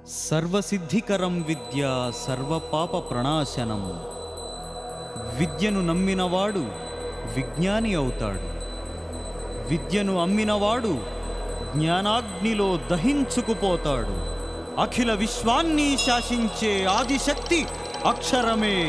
సర్వసిద్ధికరం విద్య సర్వపాప ప్రణాశనం విద్యను నమ్మినవాడు విజ్ఞాని అవుతాడు విద్యను అమ్మినవాడు జ్ఞానాగ్నిలో దహించుకుపోతాడు అఖిల విశ్వాన్ని శాసించే ఆదిశక్తి అక్షరమే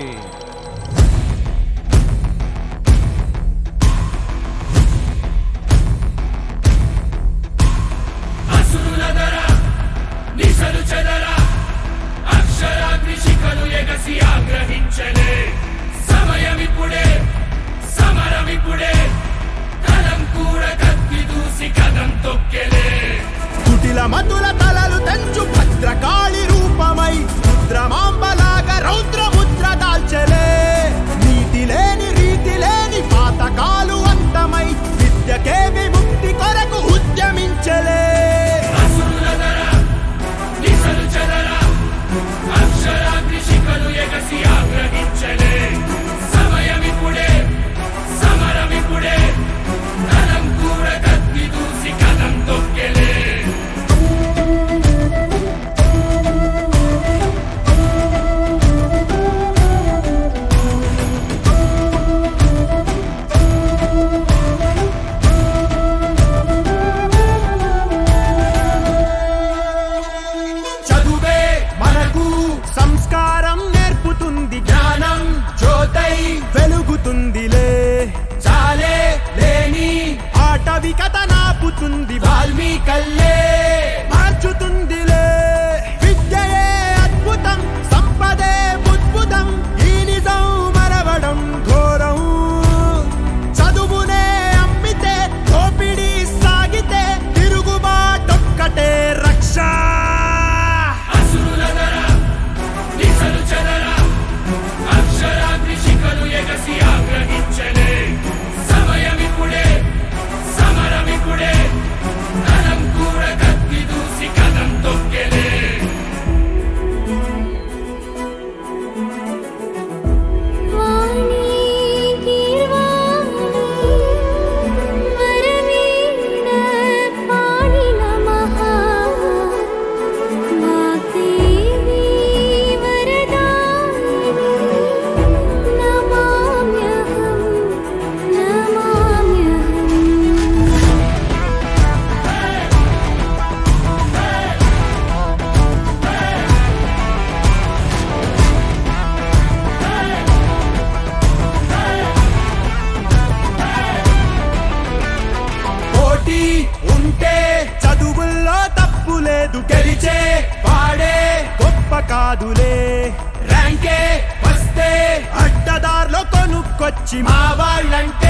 అసురులదర నిశలు చెదర అక్షరాగ్ని శిఖలు ఎగసి ఆగ్రహించలే సమయమిప్పుడే సమరమిప్పుడే కలం కూడా కత్తి దూసి కదం తొక్కెలే కుటిల మతుల తలలు తెంచు భద్రకాళి రూపమై రుద్రమాంబలాగా రౌద్ర ముద్ర దాల్చలే నీతి లేని రీతి లేని పాతకాలు అంతమై విద్యకే విముక్తి కొరకు ఉద్యమించలే అసురులదర నిశలు చెదర అక్షరాగ్ని శిఖలు ఎగసి ఆగ్రహించలే సమయమిప్పుడే సమరమిప్పుడే కలం కూడా కత్తి దూసి కదం తొక్కెలే చదువే మనకు సంస్కారం నేర్పుతుంది జ్ఞానం జ్యోతై వెలుగుతుందిలే చాలే లేని ఆటవికత నాపుతుంది వాల్మీకల్లే మార్చుతుందిలే విద్యయే అద్భుతం సంపదే బుద్భుతం ఈ నిజం మరవడం ఘోరం చదువునే అమ్మితే దోపిడీ సాగితే తిరుగుబాటొక్కటే రక్ష అసురులదర నిశలు చెదర అక్షరాగ్ని శిఖలు ఎగసి ఆగ్రహించలే సమయమిప్పుడే సమరమిప్పుడే కలం కూడా కత్తి దూసి కదం తొక్కెలే వాణి గీర్వాణి వరవీణ పాణి నమః వాగ్దేవి వరదాయిని నమామ్యహం నమామ్యహం పోటీ ఉంటే చదువుల్లో తప్పు లేదు గెలిచే వాడే గొప్ప కాదులే ర్యాంకే వస్తే అడ్డదారిలో కొనుక్కొచ్చి మా వాళ్ళంటే